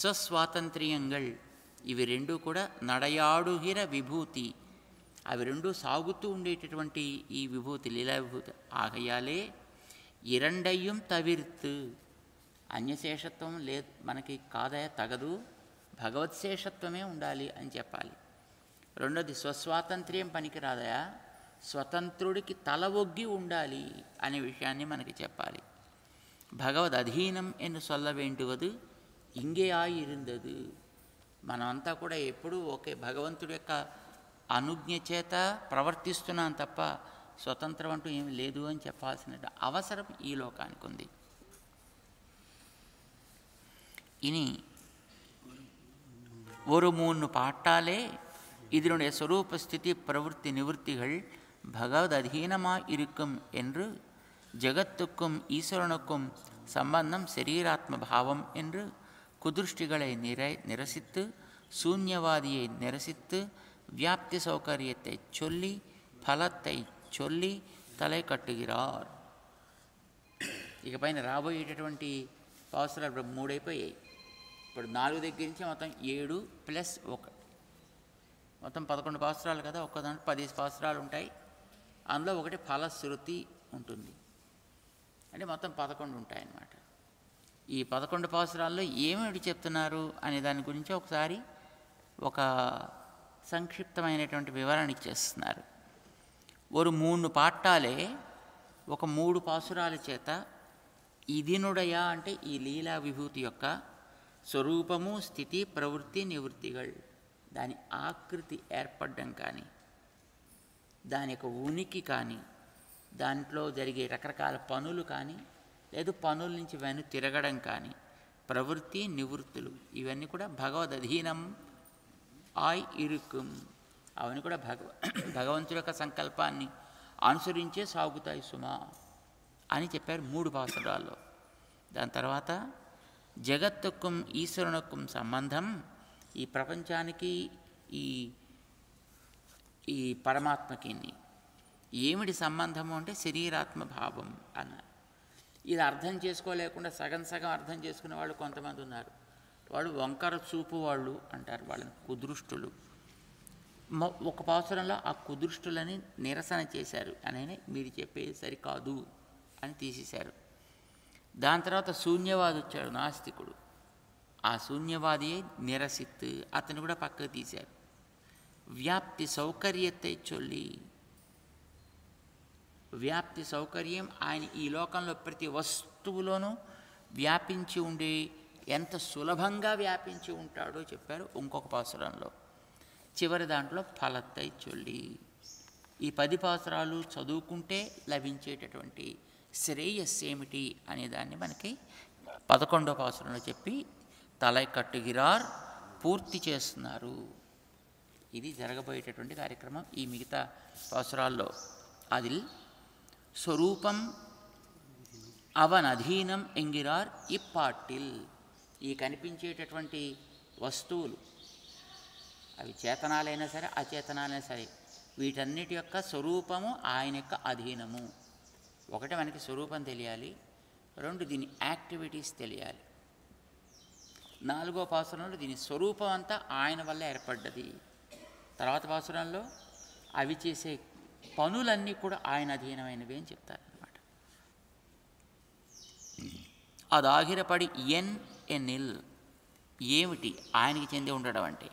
స్వస్వాతంత్ర్యంగళ్ ఇవి రెండు కూడా నడయాడుగిర విభూతి అవి రెండు సాగుతూ ఉండేటటువంటి ఈ విభూతి లీలా విభూతి ఆగయాలే ఇరండయ్యం తవిర్తు అన్యశేషత్వం లే మనకి కాదయ తగదు భగవత్ శేషత్వమే ఉండాలి అని చెప్పాలి రెండోది స్వస్వాతంత్ర్యం పనికిరాదయా స్వతంత్రుడికి తల ఒగ్గి ఉండాలి అనే విషయాన్ని మనకి చెప్పాలి భగవద్ అధీనం ఎన్ను సొల్ల వేండువదు ఇంగే ఆయిరుందదు మనమంతా కూడా ఎప్పుడూ ఒకే భగవంతుడి యొక్క అనుజ్ఞ చేత ప్రవర్తిస్తున్నాం తప్ప స్వతంత్రం అంటూ ఏమి లేదు అని చెప్పాల్సిన అవసరం ఈ లోకానికి ఉంది இனி ஒரு மூணு பாட்டாலே இதனுடைய சொரூப ஸ்திதி பிரவృத்தி நிவர்த்திகள் பகவத் அதீனமாய் இருக்கும் என்று ஜகத்துக்கும் ஈஸ்வரனுக்கும் சம்பந்தம் சரீராத்ம பாவம் என்று குதிருஷ்டிகளை நிறை நிரசித்து சூன்யவாதியை நிரசித்து வியாப்தி சௌகரியத்தை சொல்லி ఫలத்தை சொல்லி తలై కట్టుగిరార్ ఇక పైన రాబోయేటటువంటి పావసరాలు ఇప్పుడు మూడైపోయాయి ఇప్పుడు నాలుగు దగ్గర నుంచి మొత్తం ఏడు ప్లస్ ఒక మొత్తం పదకొండు పావసరాలు కదా ఒక్క దాంట్లో పది పావసరాలు ఉంటాయి అందులో ఒకటి ఫలశ్రుతి ఉంటుంది అంటే మొత్తం పదకొండు ఉంటాయన్నమాట ఈ పదకొండు పావసరాల్లో ఏమిటి చెప్తున్నారు అనే దాని గురించి ఒకసారి ఒక సంక్షిప్తమైనటువంటి వివరణ ఇచ్చేస్తున్నారు ஒரு మూడు పాఠాలే ఒక మూడు పాసురాల చేత ఇదినుడయా అంటే ఈ లీలా విభూతి యొక్క స్వరూపము స్థితి ప్రవృత్తి నివృత్తిகள் దాని ఆకృతి ఏర్పడడం కానీ దాని యొక్క ఉనికి కానీ దాంట్లో జరిగే రకరకాల పనులు కానీ లేదు పనుల నుంచి వెను తిరగడం కానీ ప్రవృత్తి నివృత్తులు ఇవన్నీ కూడా భగవద్ అధీనం ఆయ్ ఇరుకుం అవన్నీ కూడా భగవ భగవంతుడి యొక్క సంకల్పాన్ని అనుసరించే సాగుతాయి సుమా అని చెప్పారు మూడు పాసురాల్లో దాని తర్వాత జగత్తుకం ఈశ్వరునకం సంబంధం ఈ ప్రపంచానికి ఈ ఈ పరమాత్మకి ఏమిటి సంబంధము అంటే శరీరాత్మ భావం అన్నారు ఇది అర్థం చేసుకోలేకుండా సగం సగం అర్థం చేసుకునే వాళ్ళు కొంతమంది ఉన్నారు వాళ్ళు వంకర చూపు వాళ్ళు అంటారు వాళ్ళని కుదృష్టులు మొ- ఒక పాసురంలో ఆ కుదృష్టులని నిరసన చేశారు అని మీరు చెప్పేది సరికాదు అని తీసేశారు దాని తర్వాత శూన్యవాది వచ్చాడు నాస్తికుడు ఆ శూన్యవాదియే నిరసిత్ అతను కూడా పక్కకు తీశారు వ్యాప్తి సౌకర్యத்தை చొల్లి వ్యాప్తి సౌకర్యం ఆయన ఈ లోకంలో ప్రతి వస్తువులోనూ వ్యాపించి ఉండి ఎంత సులభంగా వ్యాపించి ఉంటాడో చెప్పారు ఇంకొక పాసురంలో చివరి దాంట్లో ఫలత్తై చొల్లి ఈ పది పాసురాలు చదువుకుంటే లభించేటటువంటి శ్రేయస్సు ఏమిటి అనే దాన్ని మనకి పదకొండో పాసురంలో చెప్పి తలై కట్టుగిరార్ పూర్తి చేస్తున్నారు ఇది జరగబోయేటటువంటి కార్యక్రమం ఈ మిగతా పాసురాల్లో அதில் స్వరూపం అవన్ అధీనం ఎంగిరార్ ఇప్పాటిల్ ఈ కనిపించేటటువంటి వస్తువులు అవి చేతనాలైనా సరే అచేతనాలైనా సరే వీటన్నిటి యొక్క స్వరూపము ఆయన యొక్క అధీనము ఒకటి మనకి స్వరూపం తెలియాలి రెండు దీని యాక్టివిటీస్ తెలియాలి నాలుగో పాసురంలో దీని స్వరూపం అంతా ఆయన వల్ల ఏర్పడ్డది తర్వాత పాసురంలో అవి చేసే పనులన్నీ కూడా ఆయన అధీనమైనవి అని చెప్తారనమాట అదాగిరపడి ఎన్ ఎన్నిల్ ఏమిటి ఆయనకి చెంది ఉండడం అంటే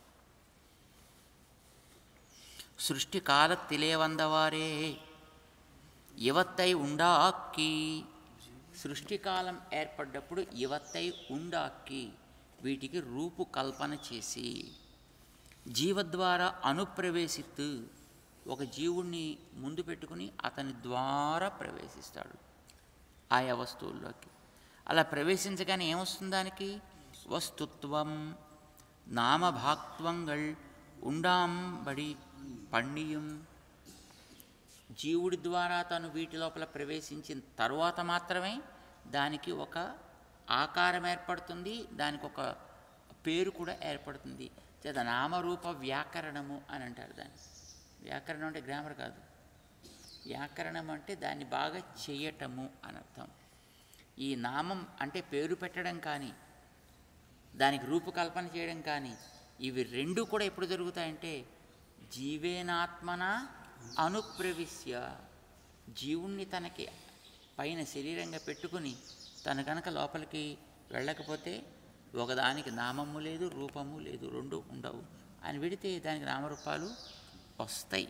సృష్టి కాలத்திலே வந்தவாறே ఇవత్తై ఉండాక్కి సృష్టికాలం ఏర్పడ్డప్పుడు ఇవత్తై ఉండాక్కి వీటికి రూపుకల్పన చేసి జీవద్వారా అనుప్రవేశిత్తు ఒక జీవుణ్ణి ముందు పెట్టుకుని అతని ద్వారా ప్రవేశిస్తాడు ఆయా వస్తువుల్లోకి అలా ప్రవేశించగానే ఏమొస్తుంది దానికి వస్తుత్వం నామభాక్త్వంగళ్ ఉండాంబడి పండియం జీవుడి ద్వారా తను వీటి లోపల ప్రవేశించిన తరువాత మాత్రమే దానికి ఒక ఆకారం ఏర్పడుతుంది దానికి ఒక పేరు కూడా ఏర్పడుతుంది చేత నామరూప వ్యాకరణము అని అంటారు దాన్ని వ్యాకరణం అంటే గ్రామర్ కాదు వ్యాకరణం అంటే దాన్ని బాగా చేయటము అని అర్థం ఈ నామం అంటే పేరు పెట్టడం కానీ దానికి రూపకల్పన చేయడం కానీ ఇవి రెండు కూడా ఎప్పుడు జరుగుతాయంటే జీవేనాత్మన అనుప్రవిశ్య జీవుణ్ణి తనకి పైన శరీరంగా పెట్టుకుని తను కనుక లోపలికి వెళ్ళకపోతే ఒకదానికి నామము లేదు రూపము లేదు రెండు ఉండవు అని విడితే దానికి నామరూపాలు వస్తాయి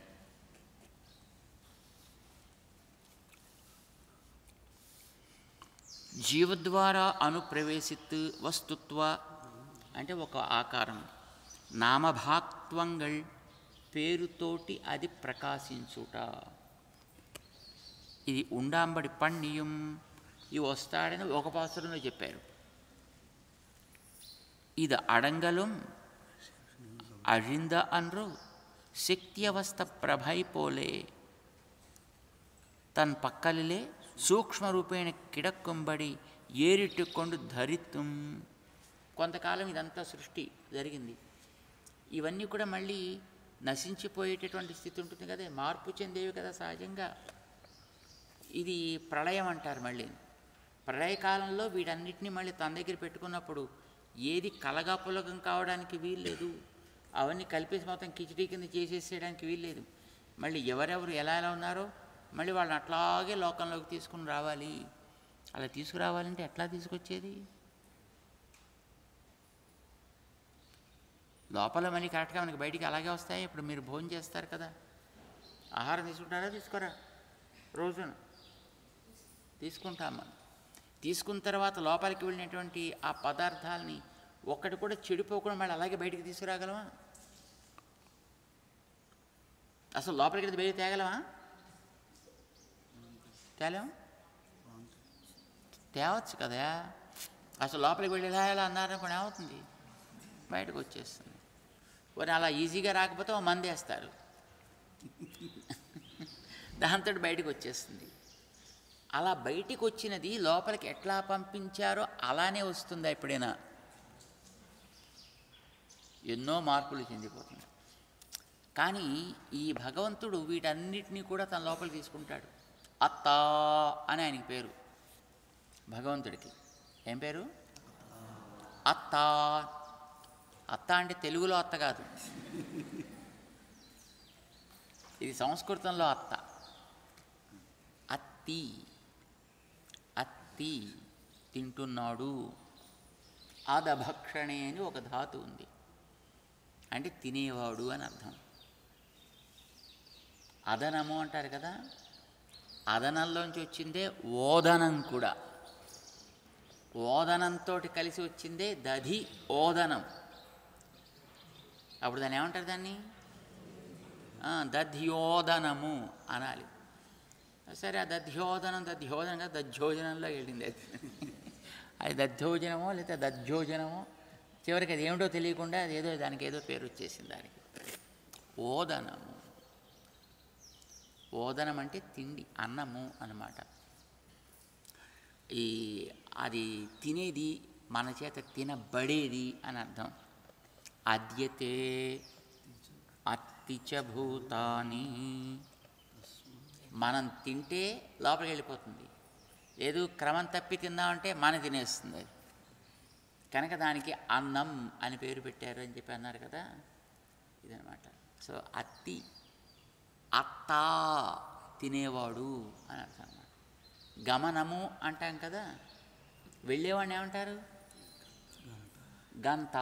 జీవద్వారా అనుప్రవేశిత్ వస్తుత్వ అంటే ఒక ఆకారం నామభాక్త్వంగల్ పేరుతోటి అది ప్రకాశించుట ఇది ఉండాంబడి పణ్యం ఇవి వస్తాడని ఒక పాత్రలో చెప్పారు ఇది అడంగలం అழிந்த அன்று శక్త్యవస్థ ప్రభై పోలే ತನ್ ಪಕ್ಕಲಲ್ಲೇ ಸೂಕ್ಷ್ಮ ರೂಪೇಣ ಕಿಡಕ್ಕೊಂಬడి ఏరిట్టుకొండు ధరిత్వం కొంతకాలం ఇదంతా సృష్టి జరిగింది ఇవన్నీ కూడా మళ్ళీ నశించిపోయేటటువంటి స్థితి ఉంటుంది కదా మార్పు చెందేవి కదా సహజంగా ఇది ప్రళయం అంటారు మళ్ళీ ప్రళయకాలంలో వీటన్నిటిని మళ్ళీ తన దగ్గర పెట్టుకున్నప్పుడు ఏది కలగాపులగం కావడానికి వీల్లేదు అవన్నీ కలిపేసి మొత్తం కిచిడీ కింద చేసేసేయడానికి వీల్లేదు మళ్ళీ ఎవరెవరు ఎలా ఎలా ఉన్నారో మళ్ళీ వాళ్ళని అట్లాగే లోకంలోకి తీసుకుని రావాలి అలా తీసుకురావాలంటే ఎట్లా తీసుకొచ్చేది లోపల మళ్ళీ కరెక్ట్గా మనకి బయటికి అలాగే వస్తాయి ఇప్పుడు మీరు భోజనం చేస్తారు కదా ఆహారం తీసుకుంటారా తీసుకోరా రోజున తీసుకుంటాం మనం తీసుకున్న తర్వాత లోపలికి వెళ్ళినటువంటి ఆ పదార్థాలని ఒక్కటి కూడా చెడిపోకుండా మళ్ళీ అలాగే బయటికి తీసుకురాగలమా అసలు లోపలికి వెళ్ళి బయటికి తేగలమా తేలేం తేవచ్చు కదా అసలు లోపలికి వెళ్ళి ఇలా ఇలా అన్నారనుకోండి ఏమవుతుంది బయటకు వచ్చేస్తుంది పోనీ అలా ఈజీగా రాకపోతే ఓ మంది వేస్తారు దాంతో బయటకు వచ్చేస్తుంది అలా బయటికి వచ్చినది లోపలికి ఎట్లా పంపించారో అలానే వస్తుందా ఎప్పుడైనా ఎన్నో మార్పులు చెందిపోతుంది కానీ ఈ భగవంతుడు వీటన్నిటినీ కూడా తన లోపలికి తీసుకుంటాడు అత్తా అని ఆయనకి పేరు భగవంతుడికి ఏం పేరు అత్త అత్త అంటే తెలుగులో అత్త కాదు ఇది సంస్కృతంలో అత్త అత్తి అత్తి తింటున్నాడు ఆదభక్షణే అని ఒక ధాతు ఉంది అంటే తినేవాడు అని అర్థం అదనము అంటారు కదా అదనంలోంచి వచ్చిందే ఓదనం కూడా ఓదనంతో కలిసి వచ్చిందే దధి ఓదనం అప్పుడు దాన్ని ఏమంటారు దాన్ని ఆ, దధ్యోదనము అనాలి సరే ఆ దధ్యోదనం దధ్యోదనం కదా దధ్యోజనంలో వెళ్ళింది అది అది దధ్యోజనమో లేకపోతే దధ్యోజనమో చివరికి అది ఏమిటో తెలియకుండా అది ఏదో దానికి ఏదో పేరు వచ్చేసింది దానికి ఓదనము ఓదనం అంటే తిండి అన్నము అన్నమాట ఈ అది తినేది మన చేత తినబడేది అని అర్థం అద్యతే అత్తిచ భూతాని మనం తింటే లోపలికి వెళ్ళిపోతుంది లేదు క్రమం తప్పి తిందామంటే మన తినేస్తుంది అది కనుక దానికి అన్నం అని పేరు పెట్టారు అని చెప్పి అన్నారు కదా ఇదనమాట సో అత్తి అత్త తినేవాడు అని అర్థం అన్నమాట గమనము అంటాం కదా వెళ్ళేవాడిని ఏమంటారు గంత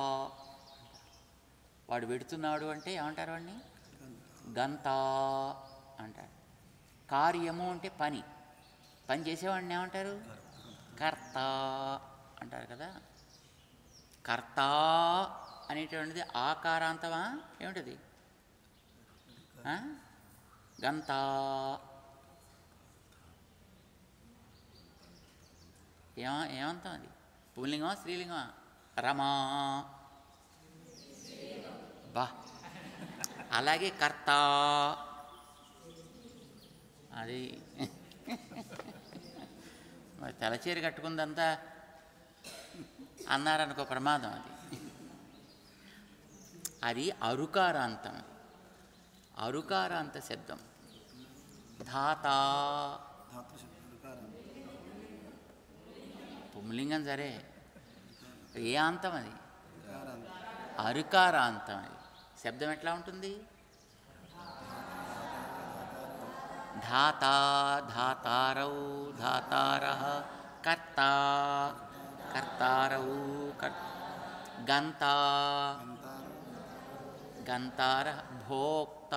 వాడు పెడుతున్నాడు అంటే ఏమంటారు వాడిని గంత అంటారు కార్యము అంటే పని పని చేసేవాడిని ఏమంటారు కర్త అంటారు కదా కర్త అనేటువంటిది ఆకారాంతమా ఏమిటది ఆ? గంత ఏమ ఏమంతాం అది పుల్లింగమా స్త్రీలింగమా రమా బా అలాగే కర్త అది మరి తెల్లచీర కట్టుకుందంతా అన్నారనుకో ప్రమాదం అది అది అరుకారాంతం అరుకారాంత శబ్దం ధాత పుంలింగం సరే ఏ అంతం అది అరుకారాంతం అది శబ్దం ఎట్లా ఉంటుంది ధాతా ధాతారౌ ధాతార కర్త కర్తారౌ కర్ గంతా గంతార భోక్త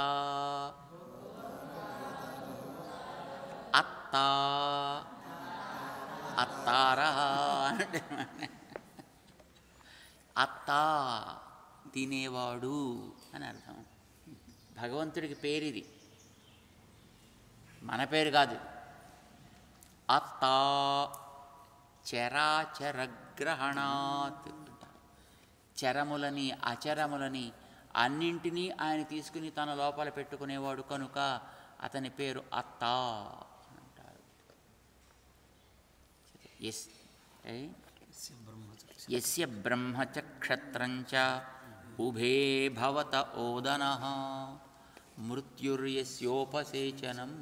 అత్త అత్తార అత్త తినేవాడు అని అర్థం భగవంతుడికి పేరిది మన పేరు కాదు అత్త చరాచరగ్రహణాత్ అంటారు. చరములని అచరములని అన్నింటినీ ఆయన తీసుకుని తన లోపల పెట్టుకునేవాడు కనుక అతని పేరు అత్త అని అంటారు ఎస్ ఏ? యస్య బ్రహ్మ చ క్షత్రం చ ఉభే భవత ఓదన మృత్యుర్యస్యోపసేచనం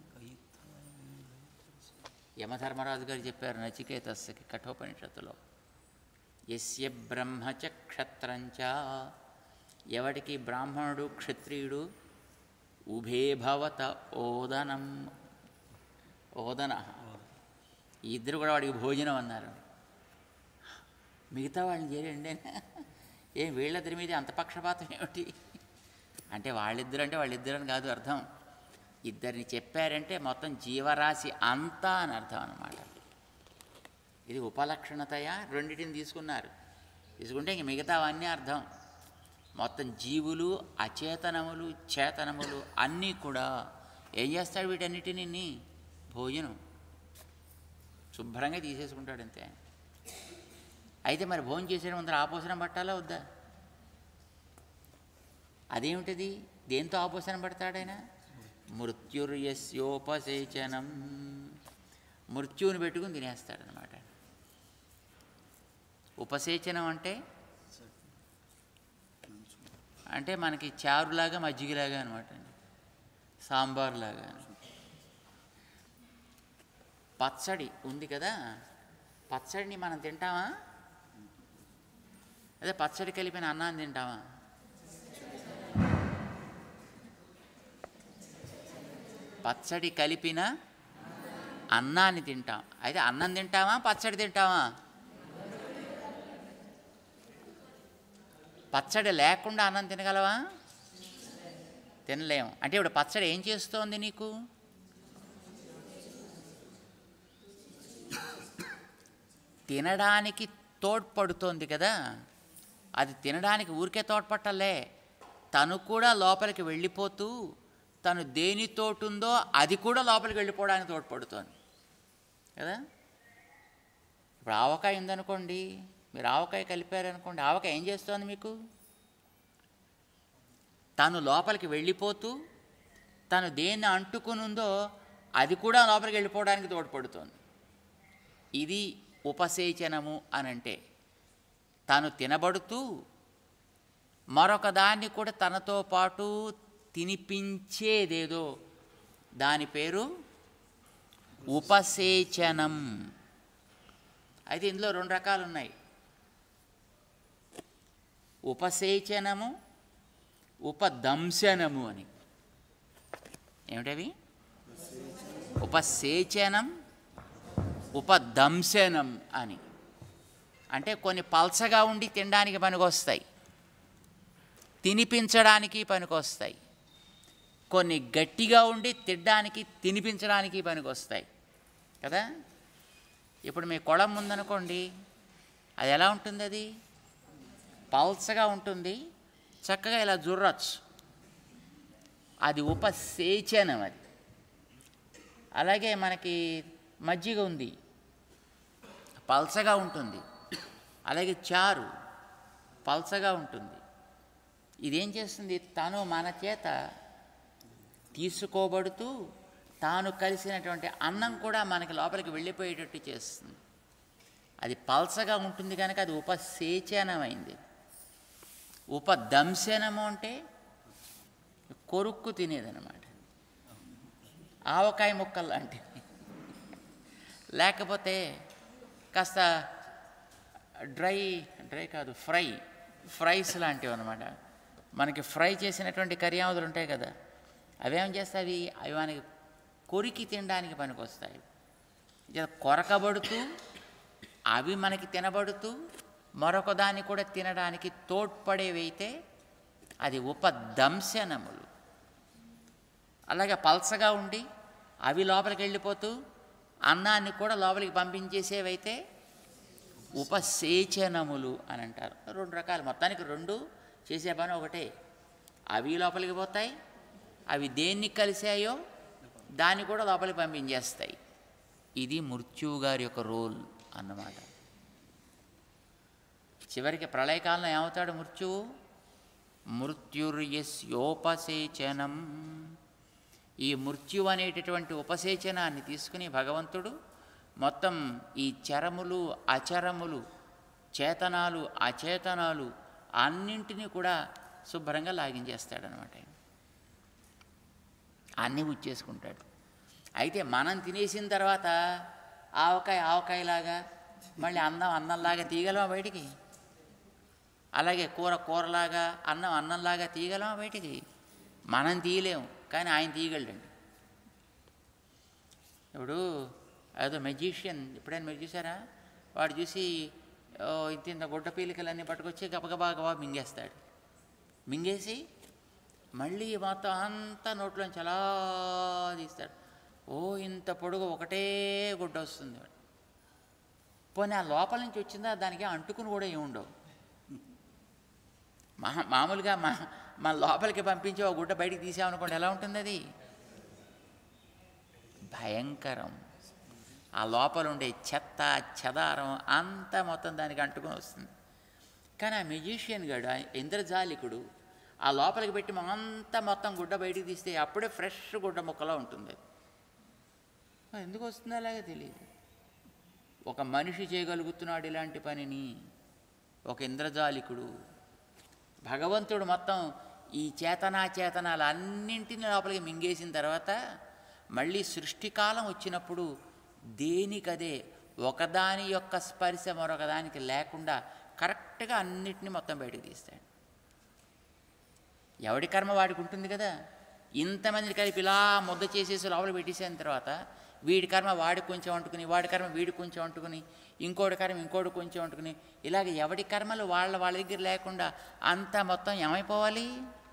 యమధర్మరాజు గారు చెప్పారు నచికేతస్సుకి కఠోపనిషత్తులో యస్య బ్రహ్మ చ క్షత్రం చ ఎవడికి బ్రాహ్మణుడు క్షత్రియుడు ఉభే భవత ఓదనం ఓదన ఈ ఇద్దరు కూడా వాడికి భోజనం అన్నారు మిగతా వాళ్ళని చేయండి ఏం వీళ్ళిద్దరి మీద అంత పక్షపాతం ఏమిటి అంటే వాళ్ళిద్దరు అంటే వాళ్ళిద్దరు అని కాదు అర్థం ఇద్దరిని చెప్పారంటే మొత్తం జీవరాశి అంతా అని అర్థం అన్నమాట ఇది ఉపలక్షణతయ రెండింటిని తీసుకున్నారు తీసుకుంటే ఇంక మిగతావన్నీ అర్థం మొత్తం జీవులు అచేతనములు చేతనములు అన్నీ కూడా ఏం చేస్తాడు వీటన్నిటిని భోజనం శుభ్రంగా తీసేసుకుంటాడు అంతే అయితే మరి భోజనం చేసే ముందర ఆపోసనం పట్టాలా వద్దా అదేమిటిది దేంతో ఆపోసనం పడతాడైనా మృత్యుర్యస్యోపసేచనం మృత్యువుని పెట్టుకుని తినేస్తాడనమాట ఉపసేచనం అంటే అంటే మనకి చారులాగా మజ్జిగలాగా అనమాట సాంబార్లాగా పచ్చడి ఉంది కదా పచ్చడిని మనం తింటామా అదే పచ్చడి కలిపిన అన్నాన్ని తింటామా పచ్చడి కలిపిన అన్నాన్ని తింటాం అయితే అన్నం తింటామా పచ్చడి తింటామా పచ్చడి లేకుండా అన్నం తినగలవా తినలేము అంటే ఇప్పుడు పచ్చడి ఏం చేస్తోంది నీకు తినడానికి తోడ్పడుతోంది కదా అది తినడానికి ఊరికే తోడ్పట్టలే తను కూడా లోపలికి వెళ్ళిపోతూ తను దేనితోటుందో అది కూడా లోపలికి వెళ్ళిపోవడానికి తోడ్పడుతోంది కదా ఇప్పుడు ఆవకాయ ఉందనుకోండి మీరు ఆవకాయ కలిపారనుకోండి ఆవకాయ ఏం చేస్తోంది మీకు తను లోపలికి వెళ్ళిపోతూ తను దేన్ని అంటుకుని ఉందో అది కూడా లోపలికి వెళ్ళిపోవడానికి తోడ్పడుతోంది ఇది ఉపసేచనము అనంటే తాను తినబడుతూ మరొక దాన్ని కూడా తనతో పాటు తినిపించేదేదో దాని పేరు ఉపసేచనం అయితే ఇందులో రెండు రకాలు ఉన్నాయి ఉపసేచనము ఉపదంశనము అని ఏమిటవి ఉపసేచనం ఉపదంశనం అని అంటే కొన్ని పల్చగా ఉండి తినడానికి పనికొస్తాయి తినిపించడానికి పనికొస్తాయి కొన్ని గట్టిగా ఉండి తినడానికి తినిపించడానికి పనికొస్తాయి కదా ఇప్పుడు మీ కుళం ఉందనుకోండి అది ఎలా ఉంటుంది అది పల్చగా ఉంటుంది చక్కగా ఇలా జుర్రచ్చు అది ఉపసేచనం అది అలాగే మనకి మజ్జిగ ఉంది పల్చగా ఉంటుంది అలాగే చారు పల్చగా ఉంటుంది ఇదేం చేస్తుంది తను మన చేత తీసుకోబడుతూ తాను కలిసినటువంటి అన్నం కూడా మనకి లోపలికి వెళ్ళిపోయేటట్టు చేస్తుంది అది పల్చగా ఉంటుంది కనుక అది ఉపసేచనమైంది ఉపదంశనము అంటే కొరుక్కు తినేదనమాట ఆవకాయ ముక్కలు లాంటివి లేకపోతే కాస్త డ్రై డ్రై కాదు ఫ్రై ఫ్రైస్ లాంటివి అనమాట మనకి ఫ్రై చేసినటువంటి కర్యాముదులు ఉంటాయి కదా అవేం చేస్తాయి అవి మనకి కొరికి తినడానికి పనికొస్తాయి ఇక కొరకబడుతూ అవి మనకి తినబడుతూ మరొక దాన్ని కూడా తినడానికి తోడ్పడేవైతే అది ఉపదంశనములు అలాగే పల్సగా ఉండి అవి లోపలికి వెళ్ళిపోతూ అన్నాన్ని కూడా లోపలికి పంపించేసేవైతే ఉపసేచనములు అని అంటారు రెండు రకాలు మొత్తానికి రెండు చేసే పని ఒకటే అవి లోపలికి పోతాయి అవి దేన్ని కలిసాయో దాన్ని కూడా లోపలికి పంపించేస్తాయి ఇది మృత్యువు గారి యొక్క రోల్ అన్నమాట చివరికి ప్రళయకాలంలో ఏమవుతాడు మృత్యువు మృత్యుర్యస్యోపసేచనం ఈ మృత్యు అనేటటువంటి ఉపసేచనాన్ని తీసుకుని భగవంతుడు మొత్తం ఈ చరములు అచరములు చేతనాలు అచేతనాలు అన్నింటినీ కూడా శుభ్రంగా లాగించేస్తాడనమాట ఆయన. అన్నీ ఉచ్చేసుకుంటాడు అయితే మనం తినేసిన తర్వాత ఆవకాయ ఆవకాయలాగా మళ్ళీ అన్నం అన్నంలాగా తీయగలమా బయటికి అలాగే కూర కూరలాగా అన్నం అన్నంలాగా తీయగలమా బయటికి మనం తీయలేము కానీ ఆయన తీయగలడండి ఇప్పుడు ఏదో మెజిషియన్ ఎప్పుడైనా మీరు చూసారా వాడు చూసి ఓ, ఇంత ఇంత గుడ్డ పీలికలన్నీ పట్టుకొచ్చి గబగబా గబా మింగేస్తాడు మింగేసి మళ్ళీ మొత్తం అంతా నోట్లోంచి అలా తీస్తాడు ఓ ఇంత పొడుగు ఒకటే గుడ్డ వస్తుంది వాడు. పోనీ ఆ లోపల నుంచి వచ్చిందా దానికి అంటుకుని కూడా ఏమి ఉండవు మా మామూలుగా మా మా లోపలికి పంపించి ఒక గుడ్డ బయటికి తీసామనుకోండి ఎలా ఉంటుంది అది భయంకరం ఆ లోపల ఉండే చెత్త చెదారం అంతా మొత్తం దానికి అంటుకొని వస్తుంది కానీ ఆ మెజిషియన్ గడు ఆ ఇంద్రజాలికుడు ఆ లోపలికి పెట్టి అంతా మొత్తం గుడ్డ బయటికి తీస్తే అప్పుడే ఫ్రెష్ గుడ్డ ముక్కలా ఉంటుంది అది ఎందుకు వస్తుందో అలాగే తెలియదు ఒక మనిషి చేయగలుగుతున్నాడు ఇలాంటి పనిని ఒక ఇంద్రజాలికుడు భగవంతుడు మొత్తం ఈ చేతనా చేతనాలు అన్నింటిని లోపలికి మింగేసిన తర్వాత మళ్ళీ సృష్టికాలం వచ్చినప్పుడు దేనికదే ఒకదాని యొక్క స్పర్శ మరొకదానికి లేకుండా కరెక్ట్గా అన్నిటిని మొత్తం బయటకు తీస్తాడు ఎవడి కర్మ వాడికి ఉంటుంది కదా ఇంతమందిని కలిపి ఇలా ముద్ద చేసేసి లోపల పెట్టేసిన తర్వాత వీడి కర్మ వాడి కొంచెం అంటుకుని వాడి కర్మ వీడి కొంచెం అంటుకుని ఇంకోటి కర్మ ఇంకోటి కొంచెం అంటుకుని ఇలాగ ఎవడి కర్మలు వాళ్ళ వాళ్ళ దగ్గర లేకుండా అంతా మొత్తం ఏమైపోవాలి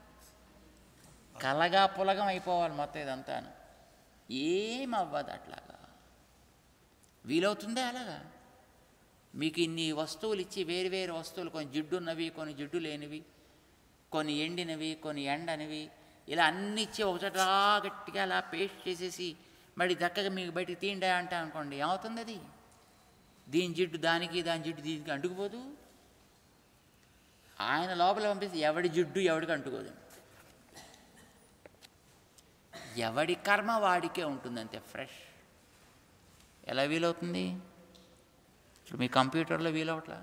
కలగా పులగం అయిపోవాలి మొత్తం ఇదంతాను ఏం అవ్వదు అట్లాగా వీలవుతుందే అలాగా మీకు ఇన్ని వస్తువులు ఇచ్చి వేరు వేరు వస్తువులు కొన్ని జిడ్డున్నవి కొన్ని జిడ్డు లేనివి కొన్ని ఎండినవి కొన్ని ఎండనివి ఇలా అన్ని ఇచ్చి ఒకచోట గట్టిగా అలా పేస్ట్ చేసేసి మరి దక్కగా మీకు బయటికి తీండా అంటే అనుకోండి ఏమవుతుంది అది దీని జిడ్డు దానికి దాని జిడ్డు దీనికి అంటుకుపోదు ఆయన లోపల పంపిస్తే ఎవడి జిడ్డు ఎవడికి అంటుకోదు ఎవడి కర్మ వాడికే ఉంటుంది అంతే ఫ్రెష్ ఎలా వీలవుతుంది ఇప్పుడు మీ కంప్యూటర్లో వీలవట్లా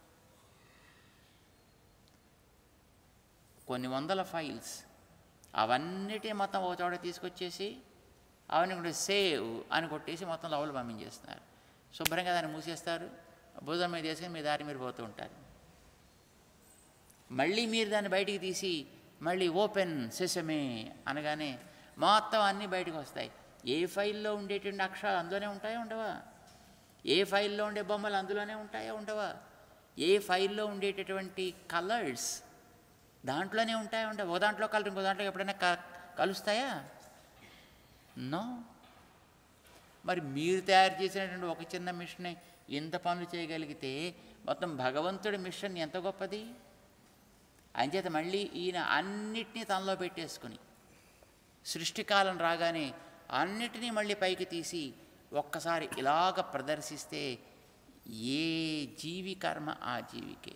కొన్ని వందల ఫైల్స్ అవన్నిటి మొత్తం ఒక చోట తీసుకొచ్చేసి అవన్నీ కూడా సేవ్ అని కొట్టేసి మొత్తం లోపల పంపించేస్తున్నారు శుభ్రంగా దాన్ని మూసేస్తారు భుజం మీద వేసుకొని మీ దారి మీరు పోతూ ఉంటారు మళ్ళీ మీరు దాన్ని బయటికి తీసి మళ్ళీ ఓపెన్ సెసమే అనగానే మొత్తం అన్నీ బయటకు వస్తాయి ఏ ఫైల్లో ఉండేటువంటి అక్షరాలు అందులోనే ఉంటాయా ఉండవా ఏ ఫైల్లో ఉండే బొమ్మలు అందులోనే ఉంటాయా ఉండవా ఏ ఫైల్లో ఉండేటటువంటి కలర్స్ దాంట్లోనే ఉంటాయా ఉండవు ఓ దాంట్లో కలర్ ఇంకో దాంట్లో ఎప్పుడైనా క కలుస్తాయా నో మరి మీరు తయారు చేసినటువంటి ఒక చిన్న మిషన్ ఇంత పనులు చేయగలిగితే మొత్తం భగవంతుడి మిషన్ ఎంత గొప్పది అంచేత మళ్ళీ ఈయన అన్నిటినీ తనలో పెట్టేసుకుని సృష్టికాలం రాగానే అన్నిటినీ మళ్ళీ పైకి తీసి ఒక్కసారి ఇలాగ ప్రదర్శిస్తే ఏ జీవి కర్మ ఆ జీవికే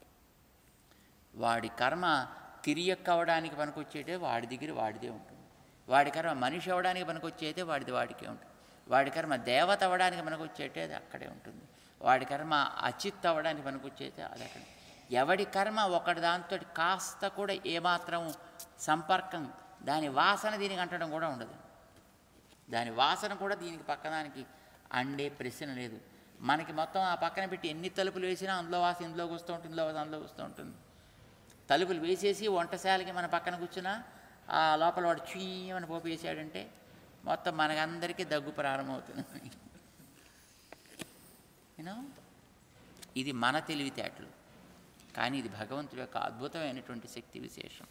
వాడి కర్మ తిరియక్ అవ్వడానికి పనికొచ్చేటే వాడి దగ్గర వాడిదే ఉంటుంది వాడి కర్మ మనిషి అవ్వడానికి పనికొచ్చేదే వాడిది వాడికే ఉంటుంది వాడి కర్మ దేవత అవ్వడానికి పనికొచ్చేటే అది అక్కడే ఉంటుంది వాడి కర్మ అచిత్ అవ్వడానికి పనికొచ్చేదే అది అక్కడ ఎవడి కర్మ ఒకటి దాంతో కాస్త కూడా ఏమాత్రం సంపర్కం దాని వాసన దీనికి అంటడం కూడా ఉండదు దాని వాసన కూడా దీనికి పక్కదానికి అండే ప్రశ్న లేదు మనకి మొత్తం ఆ పక్కన పెట్టి ఎన్ని తలుపులు వేసినా అందులో వాసన ఇందులోకి వస్తూ ఉంటుంది ఇందులో వాసన అందులో వస్తూ ఉంటుంది తలుపులు వేసేసి వంటశాలకి మన పక్కన కూర్చున్నా ఆ లోపల వాడు చీయమని పోపు వేసాడంటే మొత్తం మనకందరికీ దగ్గు ప్రారంభమవుతుంది యూనో ఇది మన తెలివితేటలు కానీ ఇది భగవంతుడి యొక్క అద్భుతమైనటువంటి శక్తి విశేషం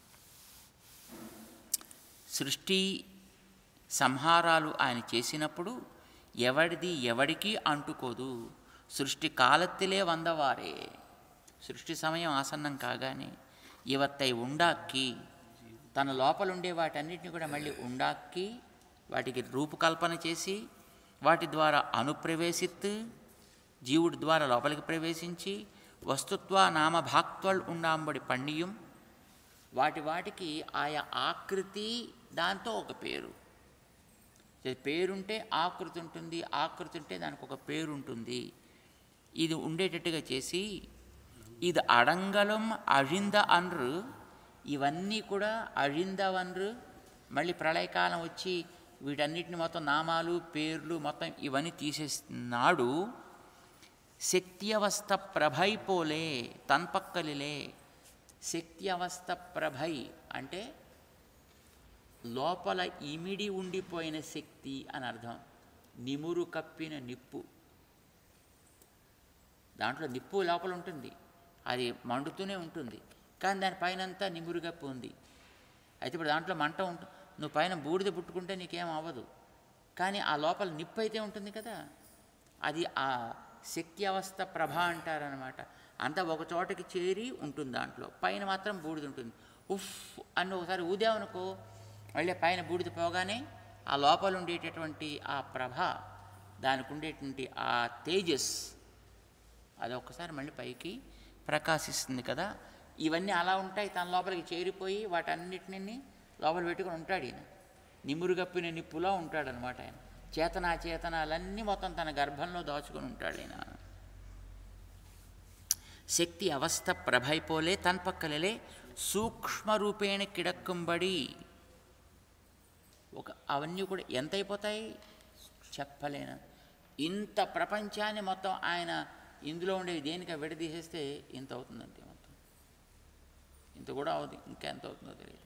సృష్టి సంహారాలు ఆయన చేసినప్పుడు ఎవడిది ఎవడికి అంటుకోదు సృష్టి కాలత్తిలే వందవారే సృష్టి సమయం ఆసన్నం కాగానే ఇవత్తై ఉండాక్కి తన లోపలుండే వాటన్నిటిని కూడా మళ్ళీ ఉండాక్కి వాటికి రూపకల్పన చేసి వాటి ద్వారా అనుప్రవేశిత్తు జీవుడి ద్వారా లోపలికి ప్రవేశించి వస్తుత్వ నామభాక్త్వల్ ఉండాంబడి పండియం వాటి వాటికి ఆయా ఆకృతి దాంతో ఒక పేరు ఇది పేరుంటే ఆకృతి ఉంటుంది ఆకృతి ఉంటే దానికి ఒక పేరు ఉంటుంది ఇది ఉండేటట్టుగా చేసి ఇది అడంగలం అழிంద అన్రు ఇవన్నీ కూడా అழிందవన్రు మళ్ళీ ప్రళయకాలం వచ్చి వీటన్నిటిని మొత్తం నామాలు పేర్లు మొత్తం ఇవన్నీ తీసేస్తున్నాడు శక్తి అవస్థ ప్రభై పోలే తన్పక్కలిలే శక్తి అవస్థ ప్రభై అంటే లోపల ఇమిడి ఉండిపోయిన శక్తి అని అర్థం నిమురు కప్పిన నిప్పు దాంట్లో నిప్పు లోపల ఉంటుంది అది మండుతూనే ఉంటుంది కానీ దాని పైన అంతా నిమురు కప్పి ఉంది అయితే ఇప్పుడు దాంట్లో మంట ఉంటుంది నువ్వు పైన బూడిద పుట్టుకుంటే నీకేం అవ్వదు కానీ ఆ లోపల నిప్పు అయితే ఉంటుంది కదా అది ఆ శక్తి అవస్థ ప్రభ అంటారనమాట అంతా ఒక చోటకి చేరి ఉంటుంది దాంట్లో పైన మాత్రం బూడిద ఉంటుంది ఉఫ్ అని ఒకసారి ఊదామనుకో మళ్ళీ పైన బూడిద పోగానే ఆ లోపల ఉండేటటువంటి ఆ ప్రభ దానికి ఉండేటువంటి ఆ తేజస్ అది ఒక్కసారి మళ్ళీ పైకి ప్రకాశిస్తుంది కదా ఇవన్నీ అలా ఉంటాయి తన లోపలికి చేరిపోయి వాటన్నిటిని లోపల పెట్టుకొని ఉంటాడు ఈయన నిమురుగప్పిన నిప్పులా ఉంటాడనమాట ఆయన చేతనా చేతనాలన్నీ మొత్తం తన గర్భంలో దాచుకొని ఉంటాడు ఆయన శక్తి అవస్థ ప్రభైపోలే తన్పక్కలలే సూక్ష్మరూపేణ కిడక్కంబడి ఒక అవన్నీ కూడా ఎంత అయిపోతాయి చెప్పలేను ఇంత ప్రపంచాన్ని మొత్తం ఆయన ఇందులో ఉండేవి దేనికి విడదీసేస్తే ఇంత అవుతుంది అంతే మొత్తం ఇంత కూడా అవుతుంది ఇంకా ఎంత అవుతుందో తెలియదు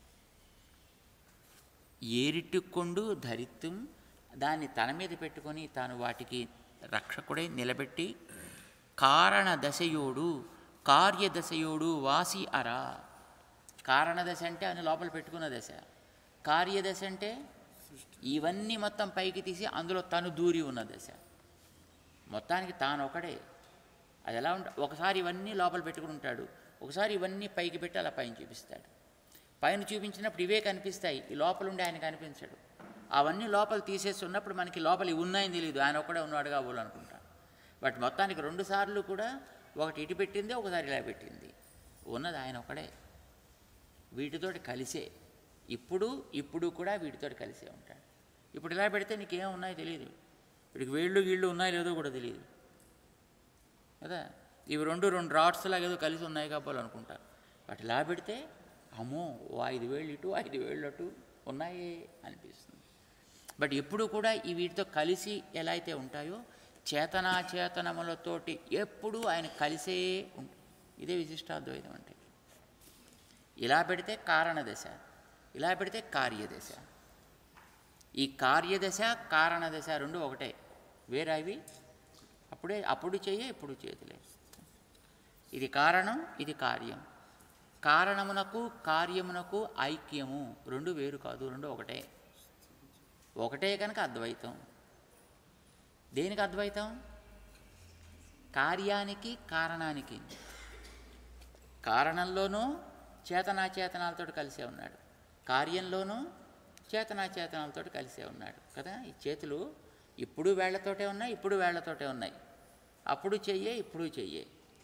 ఏరిట్టుకొండు ధరిత్తం దాన్ని తన మీద పెట్టుకొని తాను వాటికి రక్షకుడై నిలబెట్టి కారణ దశయోడు కార్యదశయోడు వాసి అరా కారణదశ అంటే అని లోపల పెట్టుకున్న దశ కార్యదశ అంటే ఇవన్నీ మొత్తం పైకి తీసి అందులో తను దూరి ఉన్న దశ మొత్తానికి తాను ఒకడే అది ఎలా ఉంట ఒకసారి ఇవన్నీ లోపల పెట్టుకుని ఉంటాడు ఒకసారి ఇవన్నీ పైకి పెట్టి అలా పైన చూపిస్తాడు పైన చూపించినప్పుడు ఇవే కనిపిస్తాయి ఈ లోపల ఉండి ఆయన కనిపించడు అవన్నీ లోపల తీసేసి ఉన్నప్పుడు మనకి లోపల ఇవి ఉన్నాయని తెలియదు ఆయన ఒక్కడే ఉన్నాడు కాబోలు అనుకుంటా బట్ మొత్తానికి రెండు సార్లు కూడా ఒకటి ఇటు పెట్టింది ఒకసారి ఇలా పెట్టింది ఉన్నది ఆయన ఒకడే వీటితోటి కలిసే ఇప్పుడు ఇప్పుడు కూడా వీటితోటి కలిసే ఉంటాడు ఇప్పుడు ఇలా పెడితే నీకేం ఉన్నాయో తెలియదు వీడికి వేళ్ళు గీళ్ళు ఉన్నాయో లేదో కూడా తెలియదు కదా ఇవి రెండు రెండు రాడ్స్ లాగా ఏదో కలిసి ఉన్నాయి కాబోలు అనుకుంటారు బట్ ఇలా పెడితే అమ్మో ఓ ఐదు వేళ్ళు ఇటు ఐదు వేళ్ళు అటు ఉన్నాయి అనిపిస్తుంది బట్ ఎప్పుడు కూడా ఈ వీటితో కలిసి ఎలా అయితే ఉంటాయో చేతనాచేతనములతోటి ఎప్పుడూ ఆయన కలిసే ఉంటాయి ఇదే విశిష్టాద్వైతం అంటే ఇలా పెడితే కారణదశ ఇలా పెడితే కార్యదశ ఈ కార్యదశ కారణదశ రెండు ఒకటే వేరే అవి అప్పుడే అప్పుడు చెయ్యే ఇప్పుడు చేతులే ఇది కారణం ఇది కార్యం కారణమునకు కార్యమునకు ఐక్యము రెండు వేరు కాదు రెండు ఒకటే ఒకటే కనుక అద్వైతం దేనికి అద్వైతం కార్యానికి కారణానికి కారణంలోనూ చేతనాచేతనాలతో కలిసే ఉన్నాడు కార్యంలోనూ చేతనాచేతనాలతో కలిసే ఉన్నాడు కదా ఈ చేతులు ఇప్పుడు వేళ్లతోటే ఉన్నాయి ఇప్పుడు వేళ్లతోటే ఉన్నాయి అప్పుడు చెయ్యే ఇప్పుడు చెయ్యే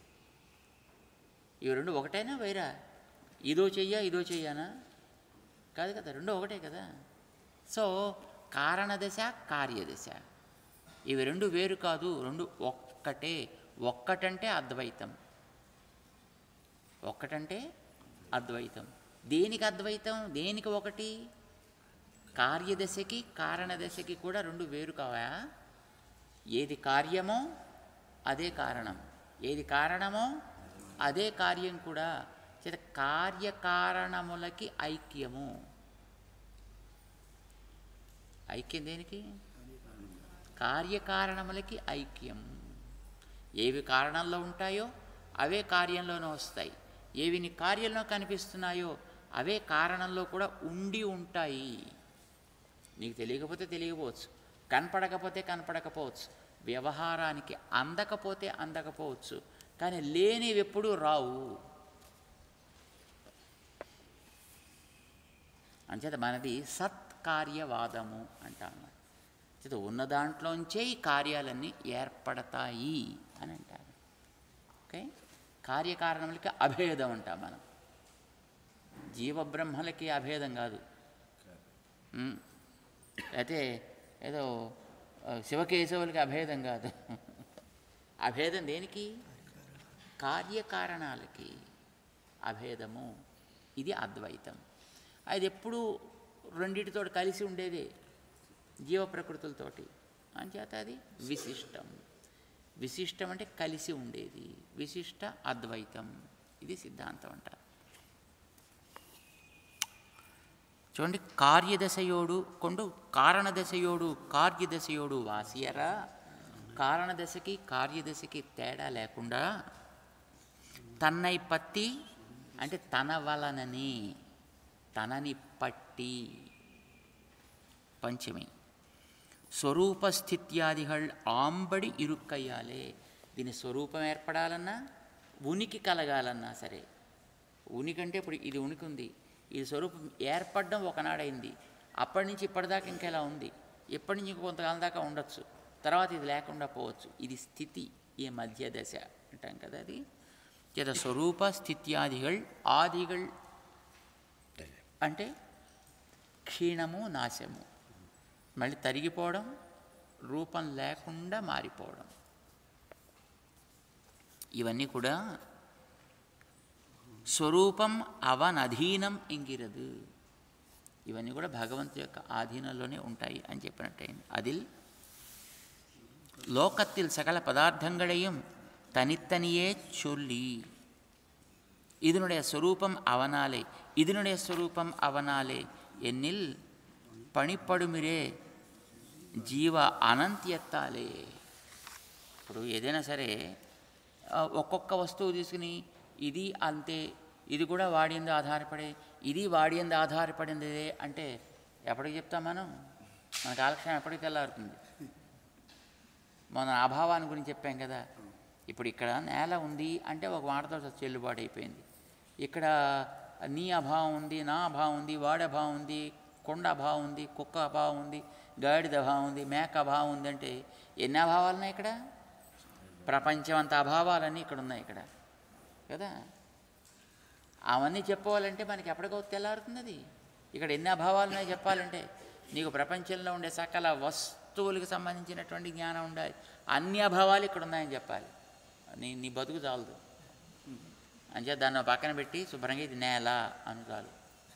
ఇవి రెండు ఒకటేనా వైరా ఇదో చెయ్యా ఇదో చెయ్యానా కాదు కదా రెండు ఒకటే కదా సో కారణదశ కార్యదశ ఇవి రెండు వేరు కాదు రెండు ఒక్కటే ఒక్కటంటే అద్వైతం ఒక్కటంటే అద్వైతం దేనికి అద్వైతం దేనికి ఒకటి కార్యదశకి కారణదశకి కూడా రెండు వేరు కావా ఏది కార్యమో అదే కారణం ఏది కారణమో అదే కార్యం కూడా చేత కార్యకారణములకి ఐక్యము ఐక్యం దేనికి కార్యకారణములకి ఐక్యం ఏవి కారణంలో ఉంటాయో అవే కార్యంలోనూ వస్తాయి ఏవి నీ కార్యంలో కనిపిస్తున్నాయో అవే కారణంలో కూడా ఉండి ఉంటాయి నీకు తెలియకపోతే తెలియకపోవచ్చు కనపడకపోతే కనపడకపోవచ్చు వ్యవహారానికి అందకపోతే అందకపోవచ్చు కానీ లేనివి ఎప్పుడూ రావు అంచేత మనది సత్కార్యవాదము అంటాం చేత ఉన్న దాంట్లోంచే ఈ కార్యాలన్నీ ఏర్పడతాయి అని అంటారు ఓకే కార్యకారణములకి అభేదం అంటాం మనం జీవబ్రహ్మలకి అభేదం కాదు ఉమ్. అయితే ఏదో ఆ, శివకేశవులకి అభేదం కాదు అభేదం దేనికి కార్యకారణాలకి అభేదము ఇది అద్వైతం అది ఎప్పుడు రెండిటితో కలిసి ఉండేదే జీవ ప్రకృతులతోటి అంచేత అది విశిష్టం విశిష్టం అంటే కలిసి ఉండేది విశిష్ట అద్వైతం ఇది సిద్ధాంతం అంటారు చూడండి కార్యదశయోడు కొండు కారణదశయోడు కార్యదశయోడు వాసియరా కారణదశకి కార్యదశకి తేడా లేకుండా తన్నై పత్తి అంటే తన వలనని తనని పట్టి పంచమి స్వరూపస్థిత్యాదిகள் ఆంబడి ఇరుక్కయ్యాలే దీని స్వరూపం ఏర్పడాలన్నా ఉనికి కలగాలన్నా సరే ఉనికి అంటే ఇప్పుడు ఇది ఉనికి ఉంది ఈ స్వరూపం ఏర్పడడం ఒకనాడైంది అప్పటి నుంచి ఇప్పటిదాకా ఇంకా ఇలా ఉంది ఎప్పటి నుంచి ఇంకో కొంతకాలం దాకా ఉండొచ్చు తర్వాత ఇది లేకుండా పోవచ్చు ఇది స్థితి ఈ మధ్య దశ అంటాం కదా అది చేత స్వరూప స్థిత్యాదిகள் ఆదిகள் అంటే క్షీణము నాశము మళ్ళీ తరిగిపోవడం రూపం లేకుండా మారిపోవడం ఇవన్నీ కూడా స్వరూపం అవనధీనం ఎంగిరదు ఇవన్నీ కూడా భగవంతు యొక్క ఆధీనంలోనే ఉంటాయి అని చెప్పినట్టయింది అదిల్ லோகத்தில் சகல பதார்த்தங்களையும் தனித்தனியே சொல்லி இதனுடைய ஸ்வரூபம் அவனாலே இதனுடைய ஸ்வரூபம் அவனாலே என்னில் పణిపడుమిరే జీవ అనంత్యత్తాలే ఇప్పుడు ఏదైనా సరే ఆ, ఒక్కొక్క వస్తువు తీసుకుని ఇది అంతే ఇది కూడా వాడి ఎందు ఆధారపడే ఇది వాడి ఎందు ఆధారపడింది అంటే ఎప్పటికి చెప్తాం మనం మన కాలక్షేమం ఎప్పటికి తెల్లారుతుంది మన అభావాన్ని గురించి చెప్పాం కదా ఇప్పుడు ఇక్కడ నేల ఉంది అంటే ఒక మాటతో చెల్లుబాటు అయిపోయింది ఇక్కడ నీ అభావం ఉంది నా అభావం ఉంది వాడి అభావం ఉంది కొండ అభావం ఉంది కుక్క అభావం ఉంది గాడిద అభావం ఉంది మేక అభావం ఉంది అంటే ఎన్ని అభావాలు ఉన్నాయి ఇక్కడ ప్రపంచం అంత అభావాలన్నీ ఇక్కడ ఉన్నాయి ఇక్కడ కదా అవన్నీ చెప్పుకోవాలంటే మనకి ఎప్పటికో తెల్లారుతుంది అది ఇక్కడ ఎన్ని అభావాలు ఉన్నాయో చెప్పాలంటే నీకు ప్రపంచంలో ఉండే సకల వస్తువులకు సంబంధించినటువంటి జ్ఞానం ఉండాలి అన్ని అభావాలు ఇక్కడ ఉన్నాయని చెప్పాలి నీ నీ బతుకు చాలదు అంచే దాన్ని పక్కన పెట్టి శుభ్రంగా ఇది నేల అని చాలు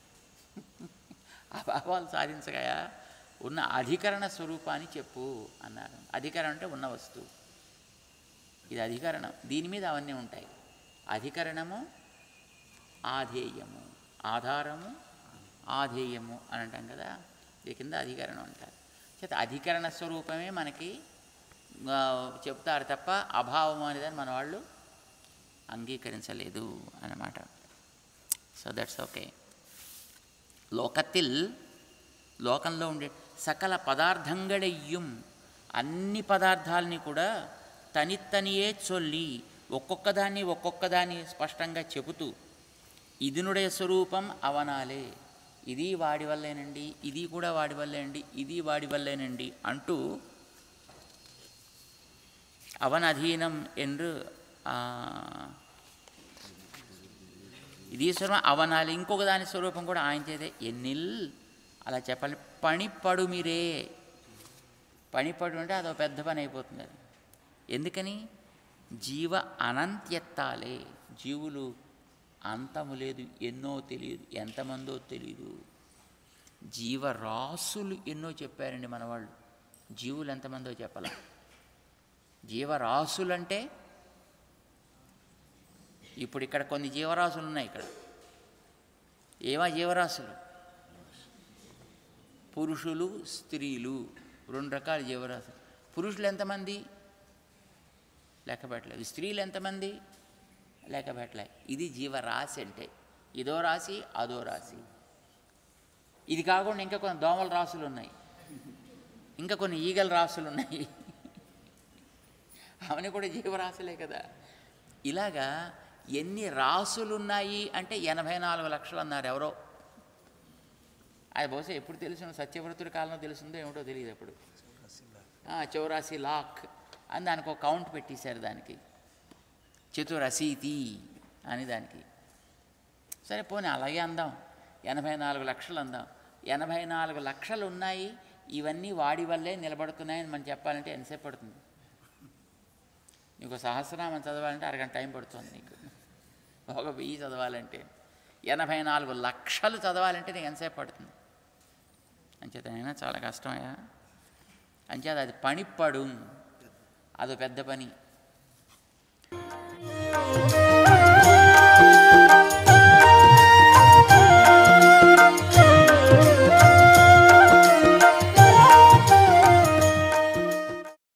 అభావాలు సాధించగా ఉన్న అధికరణ స్వరూపాన్ని చెప్పు అన్నారు అధికరణం అంటే ఉన్న వస్తువు ఇది అధికరణం దీని మీద అవన్నీ ఉంటాయి అధికరణము ఆధేయము ఆధారము ఆధేయము అని అంటాం కదా ఇది కింద అధికరణం అంటారు చేత అధికరణ స్వరూపమే మనకి ఆ, చెప్తారు తప్ప అభావం అనేదని మన వాళ్ళు అంగీకరించలేదు అన్నమాట సో దట్స్ ఓకే లోకத்தில் లోకంలో ఉండే సకల పదార్థంగడయ్యం అన్ని పదార్థాలని కూడా తనిత్తనియే చొల్లి ఒక్కొక్కదాన్ని ఒక్కొక్కదాన్ని స్పష్టంగా చెబుతూ ఇదినుடைய స్వరూపం అవనాలే ఇది వాడి వల్లేనండి ఇది కూడా వాడి వల్లేనండి ఇది వాడి వల్లేనండి అంటూ అవన్ అధీనం என்று ఆ, ఇది స్వరూపం అవనాలి ఇంకొక దాని స్వరూపం కూడా ఆయన చేదే ఎన్నిల్ అలా చెప్పాలి పనిపడు మీరే పనిపడు అంటే అదో పెద్ద పని అయిపోతుంది అది ఎందుకని జీవ అనంత్యత్తాలే జీవులు అంతము లేదు ఎన్నో తెలియదు ఎంతమందో తెలియదు జీవరాశులు ఎన్నో చెప్పారండి మన వాళ్ళు జీవులు ఎంతమందో చెప్పాల జీవరాశులంటే ఇప్పుడు ఇక్కడ కొన్ని జీవరాశులు ఉన్నాయి ఇక్కడ ఏమా జీవరాశులు పురుషులు స్త్రీలు రెండు రకాల జీవరాశులు పురుషులు ఎంతమంది లెక్క పెట్టలేదు స్త్రీలు ఎంతమంది లెక్క పెట్టలే ఇది జీవరాశి అంటే ఇదో రాశి అదో రాశి ఇది కాకుండా ఇంకా కొన్ని దోమల రాసులు ఉన్నాయి ఇంకా కొన్ని ఈగల రాసులు ఉన్నాయి అవన్నీ కూడా జీవరాశులే కదా ఇలాగా ఎన్ని రాసులు ఉన్నాయి అంటే ఎనభై నాలుగు లక్షలు అన్నారు ఎవరో అది బహుశా ఎప్పుడు తెలుసు సత్యవ్రతుడి కాలంలో తెలుస్తుందో ఏమిటో తెలియదు అప్పుడు ఆ, చౌరాసి లాక్ అని దానికి ఒక కౌంట్ పెట్టేశారు దానికి చతురసీతి అని దానికి సరే పోనీ అలాగే అందాం ఎనభై నాలుగు లక్షలు అందాం ఎనభై నాలుగు లక్షలు ఉన్నాయి ఇవన్నీ వాడి వల్లే నిలబడుతున్నాయని మనం చెప్పాలంటే ఎంతసేపు పడుతుంది నీకు సహస్రనామం చదవాలంటే అరగంట టైం పడుతుంది నీకు ఒక వెయ్యి చదవాలంటే ఎనభై నాలుగు లక్షలు చదవాలంటే నీకు ఎంతసేపు పడుతుంది అంచేతనైనా చాలా కష్టమయ్యా అంచేత అది పనిపడు అదో పెద్ద పని